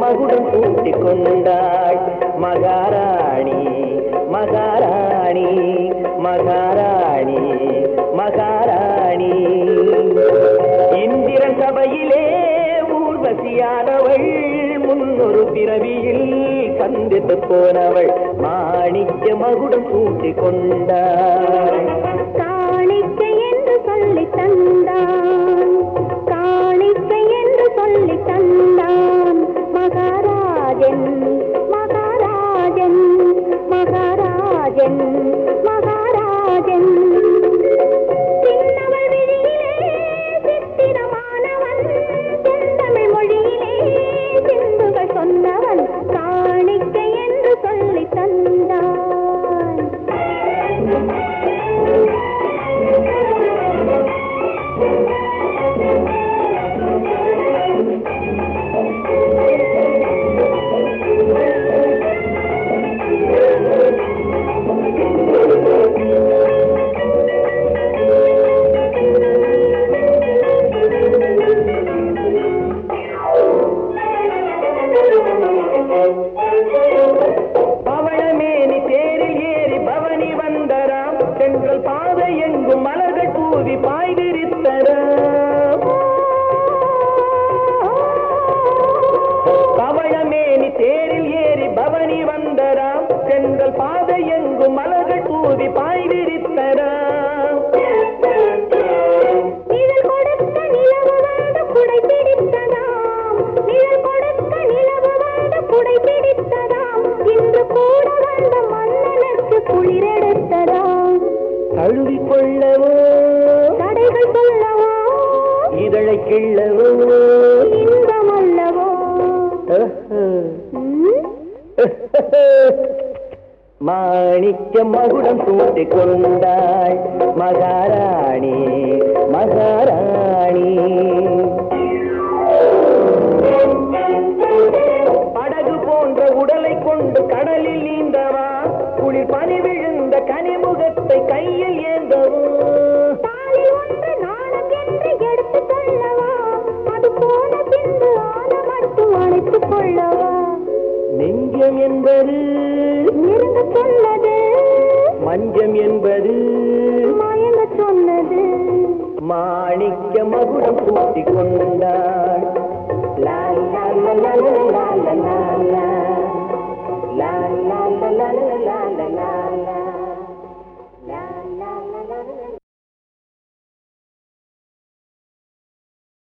மகுடம் கூட்டிக் கொண்டாள் மகாராணி மகாராணி மகாராணி மகாராணி இந்திரன் சபையிலே ஊர்வசியானவள் முன்னொரு பிறவியில் சந்தித்து போனவள் மாணிக்க மகுடம் கூட்டிக் கொண்டாள் காணிக்கை என்று சொல்லி தந்தான் காணிக்கை என்று சொல்லி தந்தான் மகாராஜன் மகாராஜன் மகாராஜன் மகாராஜன் சின்னவள் விழியிலே சித்திரமானவன் செந்தமிழ் மொழியிலே சிந்துகள் சொன்னவன் காணிக்கை என்று சொல்லி தந்தான் பவளமேனி தேரில் ஏறி பவனி வந்தராம் செங்கல் பாதை எங்கும் மலர்கள் தூவி பாய்விரித்தராம் பவளமேனி தேரில் ஏறி பவனி வந்தராம் செங்கல் பாதை எங்கும் மலர்கள் தூவி பாய்விரித்தராம் நிழல் கொடுத்த நிலவு வந்து குடை பிடித்ததாம் நிழல் கொடுத்த நிலவு வந்து குடை பிடித்ததாம் இன்று கூட வந்த மன்னனுக்கு குளிரெடுத்ததாம் தழுவிக் கொள்ளவோ தடைகள் சொல்லவோ இதழை கிள்ளவோ இன்பம் அல்லவோ அஹ். ம்? மாணிக்க மகுடம் சூட்டிக் கொண்டாள் மகாராணி மகாராணி படகு போன்ற உடலை கொண்டு கடலில் நீந்தவா குளிர் பனி விழுந்த கனிமுகத்தை கையில் ஏந்தவோ தாளில் ஒன்று நாணம் என்று எடுத்துச் சொல்லவா அது போன பின்பு ஆன மட்டும் அணைத்துக் கொள்ளவா நெஞ்சம் என்பது நெருங்க சொன்னது மஞ்சம் என்பது மயங்க சொன்னது மாணிக்க மகுடம் கூட்டிக் கொண்டாள்